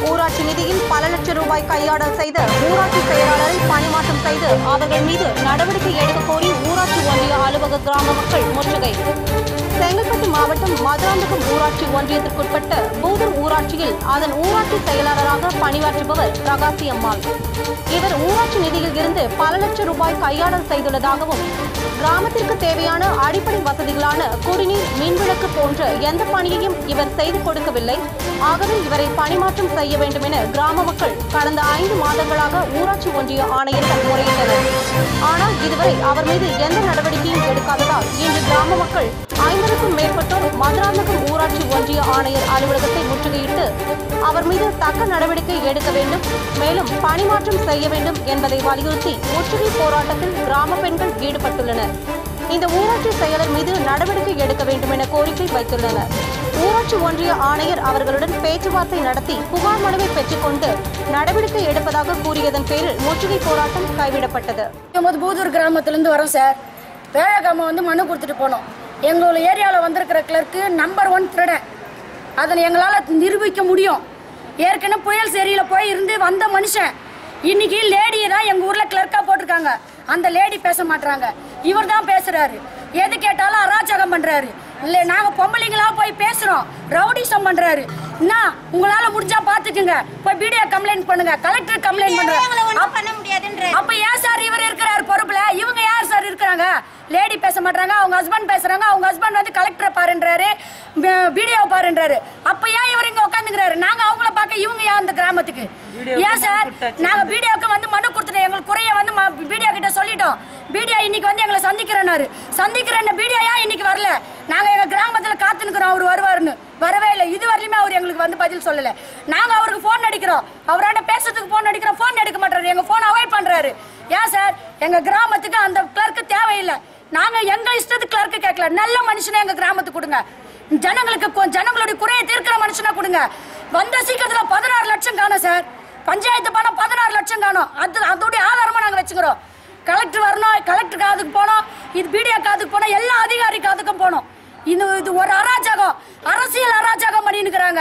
ஊராட்சி நிதியில் பல லட்சம் ரூபாய் கையாடல் செய்த ஊராட்சி செயலாளரை பணிமாற்றம் செய்து அவர்கள் மீது நடவடிக்கை எடுக்க கோரி ஊராட்சி ஒன்றிய அலுவலக கிராம மக்கள் முற்றுகை செங்கல்பட்டு மாவட்டம் மதுராந்தகம் ஊராட்சி ஒன்றியத்திற்குட்பட்ட பூதர் ஊராட்சியில் அதன் ஊராட்சி செயலாளராக பணியாற்றுபவர் பிரகாசி அம்மாள் இவர் ஊராட்சி நிதியில் இருந்து பல லட்சம் ரூபாய் கையாடல் செய்துள்ளதாகவும் கிராமத்திற்கு தேவையான அடிப்படை வசதிகளான குடிநீர் மின்விளக்கு போன்ற எந்த பணியையும் இவர் செய்து கொடுக்கவில்லை ஆகவே இவரை பணிமாற்றம் செய்ய வேண்டும் என கிராம மக்கள் கடந்த ஐந்து மாதங்களாக ஊராட்சி ஒன்றிய ஆணையரிடம் முறையிட்டனர் ஆனால் இதுவரை அவர் மீது எந்த நடவடிக்கையும் எடுக்காததால் இன்று கிராம மக்கள் ஐம்பதுக்கும் மேற்பட்டோர் மதுராந்தகம் ஊராட்சி ஒன்றிய ஆணையர் அலுவலகத்தை முற்றுகையிட்டு அவர் மீது தக்க நடவடிக்கை எடுக்க வேண்டும் மேலும் பணிமாற்றம் செய்ய வேண்டும் என்பதை வலியுறுத்தி முற்றுகை போராட்டத்தில் கிராம பெண்கள் ஈடுபட்டுள்ளனர் இந்த ஊராட்சி செயலர் மீது நடவடிக்கை எடுக்க வேண்டும் என கோரிக்கை வைத்துள்ளனர் ஊராட்சி ஒன்றிய ஆணையர் அவர்களுடன் பேச்சுவார்த்தை நடத்தி புகார் மனுவை பெற்றுக்கொண்டு நடவடிக்கை எடுப்பதாக கூறியதன் பேரில் முற்றுகை போராட்டம் கைவிடப்பட்டது எண்பது பூதூர் கிராமத்துலேருந்து வரோம் சார் வேலைக்காம வந்து மனு கொடுத்துட்டு போனோம் எங்களோட ஏரியாவில் வந்திருக்கிற கிளர்க்கு நம்பர் ஒன் திருடன் அதனை எங்களால் நிரூபிக்க முடியும் ஏற்கனவே புயல் சேரியில் போய் இருந்து வந்த மனுஷன் இன்னைக்கு லேடியை தான் எங்கள் ஊரில் கிளர்க்காக போட்டிருக்காங்க அந்த லேடி பேச மாட்றாங்க இவர் தான் பேசுறாரு எது கேட்டாலும் அராஜகம் பண்றாரு இல்ல நாங்க பொம்பளைங்களா போய் பேசுறோம் ரவுடிசம் பண்றாரு என்ன உங்களால முடிஞ்சா பாத்துக்குங்க போய் வீடியோ கம்ப்ளைண்ட் பண்ணுங்க கலெக்டர் கம்ப்ளைண்ட் பண்றாங்க பண்ண முடியாதுன்ற அப்ப ஏன் சார் இவர் இருக்கிறாரு பொறுப்புல இவங்க யார் சார் இருக்கிறாங்க லேடி பேச மாட்டாங்க அவங்க ஹஸ்பண்ட் பேசுறாங்க அவங்க ஹஸ்பண்ட் வந்து கலெக்டர் பாருன்றாரு வீடியோ பாருன்றாரு அப்ப ஏன் இவர் இங்க உட்காந்துக்கிறாரு நாங்க அவங்கள பார்க்க இவங்க ஏன் அந்த கிராமத்துக்கு ஏன் சார் நாங்க வீடியோக்கு வந்து மனு கொடுத்துட்டோம் எங்களுக்கு குறைய வந்து வீடியோ கிட்ட சொல்லிட்டோம் வீடியோ இன்னைக்கு வந்து எங்களை சந்திக்கிறேன்னாரு சந்திக்கிறேன் வீடியோ ஏன் இன்னைக்கு வரல நாங்க எங்க கிராமத்துல காத்து நிக்கிறோம் அவர் வருவாருன்னு வரவே இல்லை இது வரலையுமே அவர் எங்களுக்கு வந்து பதில் சொல்லல நாங்க அவருக்கு போன் அடிக்கிறோம் அவராண்ட பேசுறதுக்கு போன் அடிக்கிறோம் போன் எடுக்க மாட்டாரு எங்க போன் அவாய்ட் பண்றாரு ஏன் சார் எங்க கிராமத்துக்கு அந்த கிளர்க்கு தேவையில்லை நாங்க எங்க இஷ்டத்துக்கு கிளர்க்கு கேட்கல நல்ல மனுஷனை எங்க கிராமத்துக்கு கொடுங்க ஜனங்களுக்கு கொ- ஜனங்களுடைய குறையை தீர்க்கிற மனுஷனா கொடுங்க வந்த சீக்கிரத்துல பதினாறு லட்சம் காணும் சார் பஞ்சாயத்து பணம் பதினாறு லட்சம் காணும் அது அதோடைய ஆதாரமா நாங்க வச்சுக்கிறோம் கலெக்டர் வரணும் கலெக்டர் காதுக்கு போனோம் இது பிடிஓ காதுக்கு போனோம் எல்லா அதிகாரி காதுக்கும் போனோம் இது இது ஒரு அராஜகம் அரசியல் அராஜகம் பண்ணிருக்கிறாங்க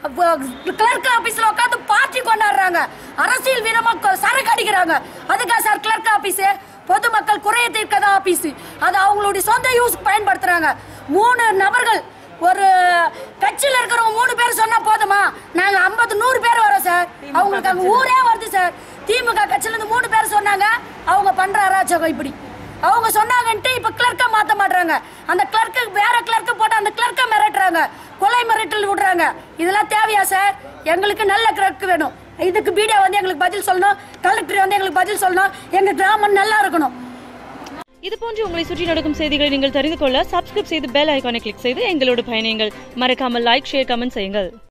கிளர்க் ஆபீஸ்ல உட்காந்து பார்ட்டி கொண்டாடுறாங்க அரசியல் விதமா கொ- சரக்கு அடிக்கிறாங்க அதுக்கா சார் கிளர்க் ஆபீஸ் பொதுமக்கள் குறைய தீர்க்கதா ஆபீஸ் அது அவங்களுடைய சொந்த யூஸ் பயன்படுத்துறாங்க மூணு நபர்கள் ஒரு கட்சியில இருக்கிறவங்க மூணு பேர் சொன்னா போதுமா நாங்க ஐம்பது நூறு பேர் வரோம் சார் அவங்களுக்கு அங்க ஊரே வருது சார் திமுக கட்சியில இருந்து மூணு பேர் சொன்னாங்க அவங்க பண்ற அராஜகம் இப்படி அவங்க சொன்னாங்கன்ட்டு இப்ப கிளர்க்க மாத்த மாட்டாங்க அந்த கிளர்க்கு வேற கிளர்க்கு போட்டு அந்த கிளர்க்க மிரட்டுறாங்க கொலை மிரட்டல் விடுறாங்க இதெல்லாம் தேவையா சார் எங்களுக்கு நல்ல கிளர்க்கு வேணும் இதுக்கு வீடியோ வந்து எங்களுக்கு பதில் சொல்லணும் கலெக்டர் வந்து எங்களுக்கு பதில் சொல்லணும் எங்க கிராமம் நல்லா இருக்கணும் இது போன்று உங்களை சுற்றி நடக்கும் செய்திகளை நீங்கள் தெரிந்து கொள்ள சப்ஸ்கிரைப் செய்து பெல் ஐகானை கிளிக் செய்து எங்களோடு பயணியுங்கள் மறக்காமல் லைக் ஷேர் கமெண்ட் செய்யுங்கள்